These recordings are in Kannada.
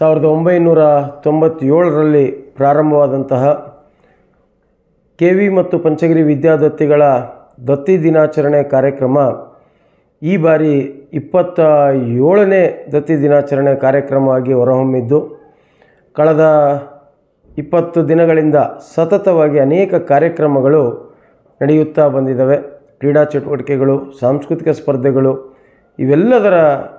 ಸಾವಿರದ ಒಂಬೈನೂರ ತೊಂಬತ್ತೇಳರಲ್ಲಿ ಪ್ರಾರಂಭವಾದಂತಹ ಕೆ ವಿ ಮತ್ತು ಪಂಚಗಿರಿ ವಿದ್ಯಾದತ್ತಿಗಳ ದತ್ತಿ ದಿನಾಚರಣೆ ಕಾರ್ಯಕ್ರಮ ಈ ಬಾರಿ ಇಪ್ಪತ್ತ ಏಳನೇ ದತ್ತಿ ದಿನಾಚರಣೆ ಕಾರ್ಯಕ್ರಮವಾಗಿ ಹೊರಹೊಮ್ಮಿದ್ದು ಕಳೆದ ಇಪ್ಪತ್ತು ದಿನಗಳಿಂದ ಸತತವಾಗಿ ಅನೇಕ ಕಾರ್ಯಕ್ರಮಗಳು ನಡೆಯುತ್ತಾ ಬಂದಿದ್ದಾವೆ ಕ್ರೀಡಾ ಚಟುವಟಿಕೆಗಳು ಸಾಂಸ್ಕೃತಿಕ ಸ್ಪರ್ಧೆಗಳು ಇವೆಲ್ಲದರ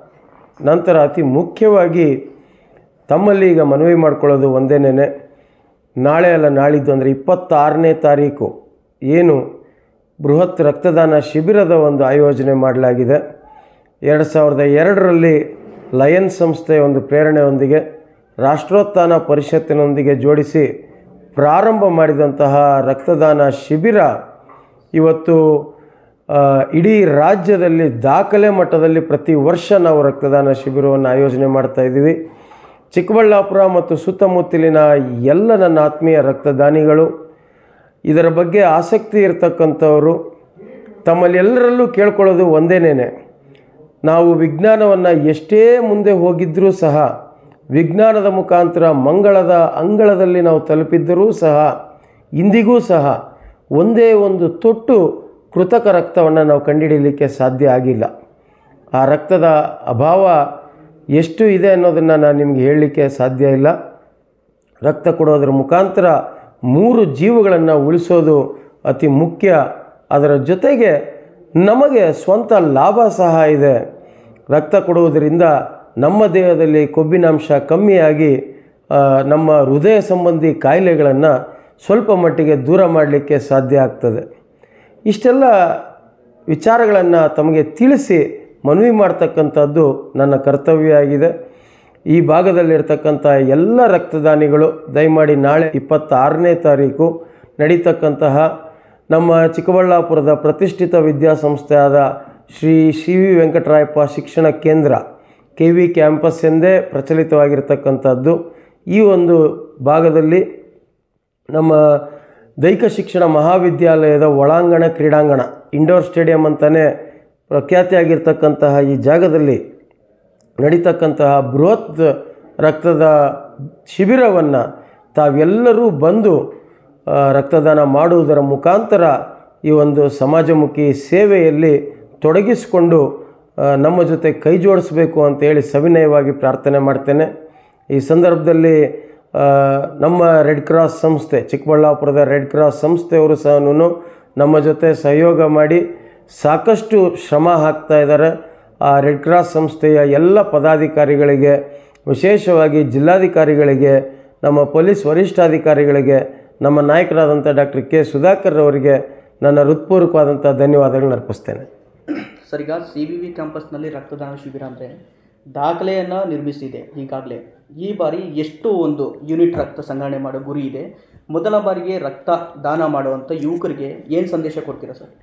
ನಂತರ ಅತಿ ಮುಖ್ಯವಾಗಿ ತಮ್ಮಲ್ಲಿ ಈಗ ಮನವಿ ಮಾಡ್ಕೊಳ್ಳೋದು ಒಂದೇನೇನೆ ನಾಳೆ ಅಲ್ಲ ನಾಳಿದ್ದು ಅಂದರೆ ಇಪ್ಪತ್ತಾರನೇ ತಾರೀಕು ಏನು ಬೃಹತ್ ರಕ್ತದಾನ ಶಿಬಿರದ ಒಂದು ಆಯೋಜನೆ ಮಾಡಲಾಗಿದೆ ಎರಡು ಸಾವಿರದ ಎರಡರಲ್ಲಿ ಲಯನ್ ಸಂಸ್ಥೆಯ ಒಂದು ಪ್ರೇರಣೆಯೊಂದಿಗೆ ರಾಷ್ಟ್ರೋತ್ಥಾನ ಪರಿಷತ್ತಿನೊಂದಿಗೆ ಜೋಡಿಸಿ ಪ್ರಾರಂಭ ಮಾಡಿದಂತಹ ರಕ್ತದಾನ ಶಿಬಿರ ಇವತ್ತು ಆ, ಇಡೀ ರಾಜ್ಯದಲ್ಲಿ ದಾಖಲೆ ಮಟ್ಟದಲ್ಲಿ ಪ್ರತಿ ವರ್ಷ ನಾವು ರಕ್ತದಾನ ಶಿಬಿರವನ್ನು ಆಯೋಜನೆ ಮಾಡ್ತಾ ಇದ್ದೀವಿ ಚಿಕ್ಕಬಳ್ಳಾಪುರ ಮತ್ತು ಸುತ್ತಮುತ್ತಲಿನ ಎಲ್ಲ ನನ್ನ ಆತ್ಮೀಯ ರಕ್ತದಾನಿಗಳು ಇದರ ಬಗ್ಗೆ ಆಸಕ್ತಿ ಇರತಕ್ಕಂಥವರು ತಮ್ಮಲ್ಲಿ ಎಲ್ಲರಲ್ಲೂ ಕೇಳ್ಕೊಳ್ಳೋದು ಒಂದೇನೇನೆ ನಾವು ವಿಜ್ಞಾನವನ್ನು ಎಷ್ಟೇ ಮುಂದೆ ಹೋಗಿದ್ದರೂ ಸಹ ವಿಜ್ಞಾನದ ಮುಖಾಂತರ ಮಂಗಳದ ಅಂಗಳದಲ್ಲಿ ನಾವು ತಲುಪಿದ್ದರೂ ಸಹ ಇಂದಿಗೂ ಸಹ ಒಂದೇ ಒಂದು ತೊಟ್ಟು ಕೃತಕ ರಕ್ತವನ್ನು ನಾವು ಕಂಡುಹಿಡಿಯಲಿಕ್ಕೆ ಸಾಧ್ಯ ಆಗಿಲ್ಲ ಆ ರಕ್ತದ ಅಭಾವ ಎಷ್ಟು ಇದೆ ಅನ್ನೋದನ್ನು ನಾನು ನಿಮಗೆ ಹೇಳಲಿಕ್ಕೆ ಸಾಧ್ಯ ಇಲ್ಲ ರಕ್ತ ಕೊಡೋದ್ರ ಮುಖಾಂತರ ಮೂರು ಜೀವಗಳನ್ನು ಉಳಿಸೋದು ಅತಿ ಮುಖ್ಯ ಅದರ ಜೊತೆಗೆ ನಮಗೆ ಸ್ವಂತ ಲಾಭ ಸಹ ಇದೆ ರಕ್ತ ಕೊಡುವುದರಿಂದ ನಮ್ಮ ದೇಹದಲ್ಲಿ ಕೊಬ್ಬಿನಾಂಶ ಕಮ್ಮಿಯಾಗಿ ಆ, ನಮ್ಮ ಹೃದಯ ಸಂಬಂಧಿ ಕಾಯಿಲೆಗಳನ್ನು ಸ್ವಲ್ಪ ಮಟ್ಟಿಗೆ ದೂರ ಮಾಡಲಿಕ್ಕೆ ಸಾಧ್ಯ ಆಗ್ತದೆ ಇಷ್ಟೆಲ್ಲ ವಿಚಾರಗಳನ್ನು ತಮಗೆ ತಿಳಿಸಿ ಮನವಿ ಮಾಡ್ತಕ್ಕಂಥದ್ದು ನನ್ನ ಕರ್ತವ್ಯ ಆಗಿದೆ ಈ ಭಾಗದಲ್ಲಿರ್ತಕ್ಕಂಥ ಎಲ್ಲ ರಕ್ತದಾನಿಗಳು ದಯಮಾಡಿ ನಾಳೆ ಇಪ್ಪತ್ತಾರನೇ ತಾರೀಕು ನಡೀತಕ್ಕಂತಹ ನಮ್ಮ ಚಿಕ್ಕಬಳ್ಳಾಪುರದ ಪ್ರತಿಷ್ಠಿತ ವಿದ್ಯಾಸಂಸ್ಥೆ ಆದ ಶ್ರೀ ಶ್ರೀ ವಿ ವೆಂಕಟರಾಯಪ್ಪ ಶಿಕ್ಷಣ ಕೇಂದ್ರ ಕೆ ವಿ ಕ್ಯಾಂಪಸ್ ಎಂದೇ ಪ್ರಚಲಿತವಾಗಿರ್ತಕ್ಕಂಥದ್ದು ಈ ಒಂದು ಭಾಗದಲ್ಲಿ ನಮ್ಮ ದೈಹಿಕ ಶಿಕ್ಷಣ ಮಹಾವಿದ್ಯಾಲಯದ ಒಳಾಂಗಣ ಕ್ರೀಡಾಂಗಣ ಇಂಡೋರ್ ಸ್ಟೇಡಿಯಂ ಅಂತಲೇ ಪ್ರಖ್ಯಾತಿಯಾಗಿರ್ತಕ್ಕಂತಹ ಈ ಜಾಗದಲ್ಲಿ ನಡೀತಕ್ಕಂತಹ ಬೃಹತ್ ರಕ್ತದ ಶಿಬಿರವನ್ನು ತಾವೆಲ್ಲರೂ ಬಂದು ಆ, ರಕ್ತದಾನ ಮಾಡುವುದರ ಮುಖಾಂತರ ಈ ಒಂದು ಸಮಾಜಮುಖಿ ಸೇವೆಯಲ್ಲಿ ತೊಡಗಿಸಿಕೊಂಡು ಆ, ನಮ್ಮ ಜೊತೆ ಕೈ ಜೋಡಿಸಬೇಕು ಅಂತೇಳಿ ಸವಿನಯವಾಗಿ ಪ್ರಾರ್ಥನೆ ಮಾಡ್ತೇನೆ ಈ ಸಂದರ್ಭದಲ್ಲಿ ಆ, ನಮ್ಮ ರೆಡ್ ಕ್ರಾಸ್ ಸಂಸ್ಥೆ ಚಿಕ್ಕಬಳ್ಳಾಪುರದ ರೆಡ್ ಕ್ರಾಸ್ ಸಂಸ್ಥೆಯವರು ಸಹ ನಮ್ಮ ಜೊತೆ ಸಹಯೋಗ ಮಾಡಿ ಸಾಕಷ್ಟು ಶ್ರಮ ಹಾಕ್ತಾ ಇದ್ದಾರೆ ಆ ರೆಡ್ ಕ್ರಾಸ್ ಸಂಸ್ಥೆಯ ಎಲ್ಲ ಪದಾಧಿಕಾರಿಗಳಿಗೆ ವಿಶೇಷವಾಗಿ ಜಿಲ್ಲಾಧಿಕಾರಿಗಳಿಗೆ ನಮ್ಮ ಪೊಲೀಸ್ ವರಿಷ್ಠಾಧಿಕಾರಿಗಳಿಗೆ ನಮ್ಮ ನಾಯಕರಾದಂಥ ಡಾಕ್ಟರ್ ಕೆ ಸುಧಾಕರ್ ಅವರಿಗೆ ನನ್ನ ಹೃತ್ಪೂರ್ವಕವಾದಂಥ ಧನ್ಯವಾದಗಳನ್ನ ಅರ್ಪಿಸ್ತೇನೆ ಸರ್ ಈಗ ಸಿ ವಿ ವಿ ಕ್ಯಾಂಪಸ್ನಲ್ಲಿ ರಕ್ತದಾನ ಶಿಬಿರ ಅಂದರೆ ದಾಖಲೆಯನ್ನು ನಿರ್ಮಿಸಿದೆ ಈಗಾಗಲೇ ಈ ಬಾರಿ ಎಷ್ಟು ಒಂದು ಯೂನಿಟ್ ರಕ್ತ ಸಂಗ್ರಹಣೆ ಮಾಡೋ ಗುರಿ ಇದೆ ಮೊದಲ ಬಾರಿಗೆ ರಕ್ತ ದಾನ ಮಾಡುವಂಥ ಯುವಕರಿಗೆ ಏನು ಸಂದೇಶ ಕೊಡ್ತೀರಾ ಸರ್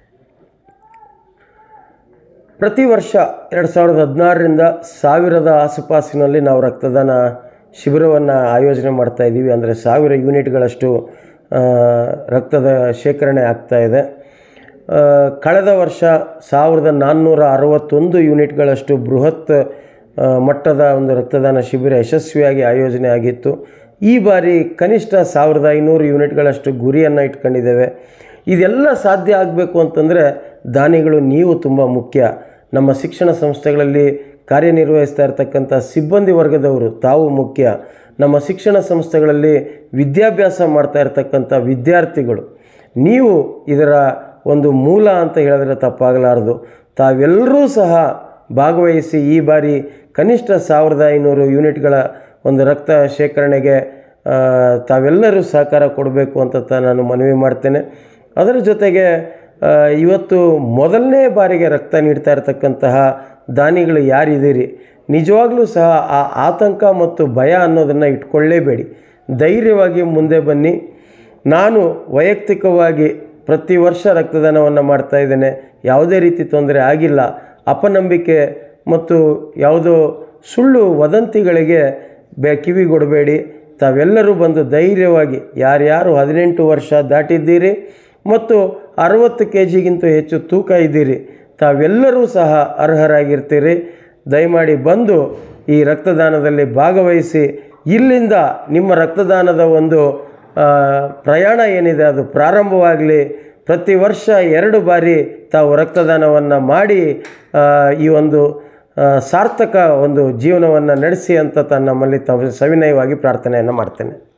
ಪ್ರತಿ ವರ್ಷ ಎರಡು ಸಾವಿರದ ಹದಿನಾರರಿಂದ ಸಾವಿರದ ಆಸುಪಾಸಿನಲ್ಲಿ ನಾವು ರಕ್ತದಾನ ಶಿಬಿರವನ್ನು ಆಯೋಜನೆ ಮಾಡ್ತಾ ಇದ್ದೀವಿ ಅಂದರೆ ಸಾವಿರ ಯೂನಿಟ್ಗಳಷ್ಟು ಆ, ರಕ್ತದ ಶೇಖರಣೆ ಆಗ್ತಾ ಇದೆ ಆ, ಕಳೆದ ವರ್ಷ ಸಾವಿರದ ನಾನ್ನೂರ ಅರವತ್ತೊಂದು ಯೂನಿಟ್ಗಳಷ್ಟು ಬೃಹತ್ ಆ, ಮಟ್ಟದ ಒಂದು ರಕ್ತದಾನ ಶಿಬಿರ ಯಶಸ್ವಿಯಾಗಿ ಆಯೋಜನೆ ಆಗಿತ್ತು ಈ ಬಾರಿ ಕನಿಷ್ಠ ಸಾವಿರದ ಐನೂರು ಯೂನಿಟ್ಗಳಷ್ಟು ಗುರಿಯನ್ನು ಇಟ್ಕೊಂಡಿದ್ದೇವೆ ಇದೆಲ್ಲ ಸಾಧ್ಯ ಆಗಬೇಕು ಅಂತಂದರೆ ದಾನಿಗಳು ನೀವು ತುಂಬ ಮುಖ್ಯ ನಮ್ಮ ಶಿಕ್ಷಣ ಸಂಸ್ಥೆಗಳಲ್ಲಿ ಕಾರ್ಯನಿರ್ವಹಿಸ್ತಾ ಇರತಕ್ಕಂಥ ಸಿಬ್ಬಂದಿ ವರ್ಗದವರು ತಾವು ಮುಖ್ಯ ನಮ್ಮ ಶಿಕ್ಷಣ ಸಂಸ್ಥೆಗಳಲ್ಲಿ ವಿದ್ಯಾಭ್ಯಾಸ ಮಾಡ್ತಾ ಇರತಕ್ಕಂಥ ವಿದ್ಯಾರ್ಥಿಗಳು ನೀವು ಇದರ ಒಂದು ಮೂಲ ಅಂತ ಹೇಳಿದ್ರೆ ತಪ್ಪಾಗಲಾರದು ತಾವೆಲ್ಲರೂ ಸಹ ಭಾಗವಹಿಸಿ ಈ ಬಾರಿ ಕನಿಷ್ಠ ಸಾವಿರದ ಐನೂರು ಯೂನಿಟ್ಗಳ ಒಂದು ರಕ್ತ ಶೇಖರಣೆಗೆ ಆ, ತಾವೆಲ್ಲರೂ ಸಹಕಾರ ಕೊಡಬೇಕು ಅಂತ ತ- ನಾನು ಮನವಿ ಮಾಡ್ತೇನೆ ಅದರ ಜೊತೆಗೆ ಆ, ಇವತ್ತು ಮೊದಲನೇ ಬಾರಿಗೆ ರಕ್ತ ನೀಡ್ತಾ ಇರತಕ್ಕಂತಹ ದಾನಿಗಳು ಯಾರಿದ್ದೀರಿ ನಿಜವಾಗ್ಲೂ ಸಹ ಆ ಆತಂಕ ಮತ್ತು ಭಯ ಅನ್ನೋದನ್ನು ಇಟ್ಕೊಳ್ಳೇಬೇಡಿ ಧೈರ್ಯವಾಗಿ ಮುಂದೆ ಬನ್ನಿ ನಾನು ವೈಯಕ್ತಿಕವಾಗಿ ಪ್ರತಿ ವರ್ಷ ರಕ್ತದಾನವನ್ನು ಮಾಡ್ತಾ ಇದ್ದೇನೆ ಯಾವುದೇ ರೀತಿ ತೊಂದರೆ ಆಗಿಲ್ಲ ಅಪನಂಬಿಕೆ ಮತ್ತು ಯಾವುದೋ ಸುಳ್ಳು ವದಂತಿಗಳಿಗೆ ಬೆ ಕಿವಿಗೊಡಬೇಡಿ ತಾವೆಲ್ಲರೂ ಬಂದು ಧೈರ್ಯವಾಗಿ ಯಾರ್ಯಾರು ಹದಿನೆಂಟು ವರ್ಷ ದಾಟಿದ್ದೀರಿ ಮತ್ತು ಅರವತ್ತು ಕೆ ಜಿಗಿಂತ ಹೆಚ್ಚು ತೂಕ ಇದ್ದೀರಿ ತಾವೆಲ್ಲರೂ ಸಹ ಅರ್ಹರಾಗಿರ್ತೀರಿ ದಯಮಾಡಿ ಬಂದು ಈ ರಕ್ತದಾನದಲ್ಲಿ ಭಾಗವಹಿಸಿ ಇಲ್ಲಿಂದ ನಿಮ್ಮ ರಕ್ತದಾನದ ಒಂದು ಆ, ಪ್ರಯಾಣ ಏನಿದೆ ಅದು ಪ್ರಾರಂಭವಾಗಲಿ ಪ್ರತಿ ವರ್ಷ ಎರಡು ಬಾರಿ ತಾವು ರಕ್ತದಾನವನ್ನು ಮಾಡಿ ಆ, ಈ ಒಂದು ಆ, ಸಾರ್ಥಕ ಒಂದು ಜೀವನವನ್ನು ನಡೆಸಿ ಅಂತ ತನ್ನ ನಮ್ಮಲ್ಲಿ ತಾವು ಸವಿನಯವಾಗಿ ಪ್ರಾರ್ಥನೆಯನ್ನು ಮಾಡ್ತೇನೆ